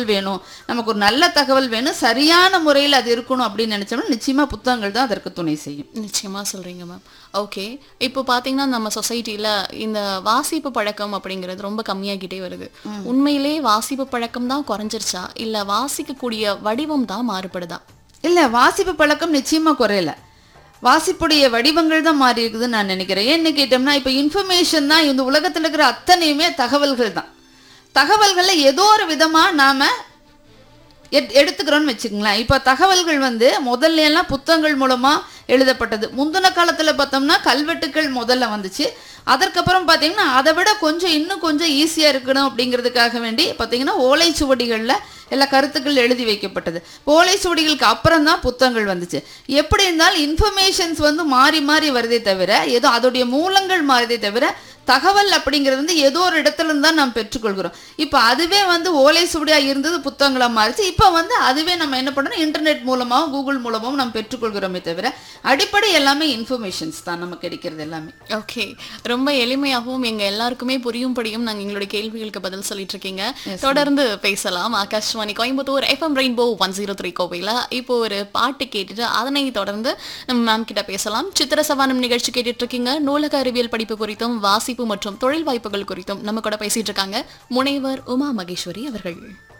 தகவல் வேணும் நமக்கு ஒரு நல்ல தகவல் வேணும் சரியான முறையில் அது இருக்கணும் அப்படின்னு நினைச்சோம்னா நிச்சயமா புத்தகங்கள் தான் அதற்கு துணை செய்யும் நிச்சயமா சொல்றீங்க மேம் ஓகே இப்போ பாத்தீங்கன்னா நம்ம சொசைட்டில இந்த வாசிப்பு பழக்கம் அப்படிங்கிறது ரொம்ப கம்மியாகிட்டே வருது உண்மையிலே வாசிப்பு பழக்கம் தான் குறைஞ்சிருச்சா இல்ல வாசிக்கக்கூடிய வடிவம் தான் மாறுபடுதா இல்லை வாசிப்பு பழக்கம் நிச்சயமா குறையல வாசிப்புடைய வடிவங்கள் தான் மாறி இருக்குதுன்னு நான் நினைக்கிறேன் ஏன்னு கேட்டோம்னா இப்போ இன்ஃபர்மேஷன் தான் இந்த உலகத்தில் இருக்கிற அத்தனையுமே தகவல்கள் தான் தகவல்களை ஏதோ ஒரு விதமாக நாம் எட் எடுத்துக்கிறோன்னு வச்சுக்கங்களேன் இப்போ தகவல்கள் வந்து முதல்ல எல்லாம் புத்தகங்கள் மூலமாக எழுதப்பட்டது முந்தின காலத்தில் பார்த்தோம்னா கல்வெட்டுக்கள் முதல்ல வந்துச்சு அதற்கப்புறம் பார்த்தீங்கன்னா அதை விட கொஞ்சம் இன்னும் கொஞ்சம் ஈஸியாக இருக்கணும் அப்படிங்கிறதுக்காக வேண்டி பார்த்தீங்கன்னா ஓலைச்சுவடிகளில் எல்லா கருத்துக்கள் எழுதி வைக்கப்பட்டது ஓலைச்சுவடிகளுக்கு அப்புறம் தான் புத்தகங்கள் வந்துச்சு எப்படி இருந்தாலும் இன்ஃபர்மேஷன்ஸ் வந்து மாறி மாறி வருதே தவிர ஏதோ அதோடைய மூலங்கள் மாறுதே தவிர தகவல் அப்படிங்கிறது வந்து ஏதோ ஒரு இடத்துல இருந்து தான் நாம் பெற்றுக்கொள்கிறோம் இப்போ அதுவே வந்து ஓலை சுவடியாக இருந்தது புத்தகங்களா மாறிச்சு இப்போ வந்து அதுவே நம்ம என்ன பண்ணுறோம் இன்டர்நெட் மூலமாகவும் கூகுள் மூலமாகவும் நம்ம பெற்றுக்கொள்கிறோமே தவிர அடிப்படை எல்லாமே இன்ஃபர்மேஷன்ஸ் தான் நமக்கு கிடைக்கிறது எல்லாமே ஓகே ரொம்ப எளிமையாகவும் எங்க எல்லாருக்குமே புரியும்படியும் நாங்க எங்களுடைய கேள்விகளுக்கு பதில் சொல்லிட்டு இருக்கீங்க தொடர்ந்து பேசலாம் Akashvani Coimbatore FM rainbow one zero three கோவையில் இப்போ ஒரு பாட்டு கேட்டுட்டு அதனை தொடர்ந்து நம்ம மேம் கிட்ட பேசலாம் சித்திர சவானம் நிகழ்ச்சி கேட்டுட்டு இருக்கீங்க நூலக அறிவியல் படிப்பு குறித்தும் வாசிப்பு மற்றும் தொழில் வாய்ப்புகள் குறித்தும் நம்ம கூட பேசிட்டு இருக்காங்க முனைவர் உமா மகேஸ்வரி அவர்கள்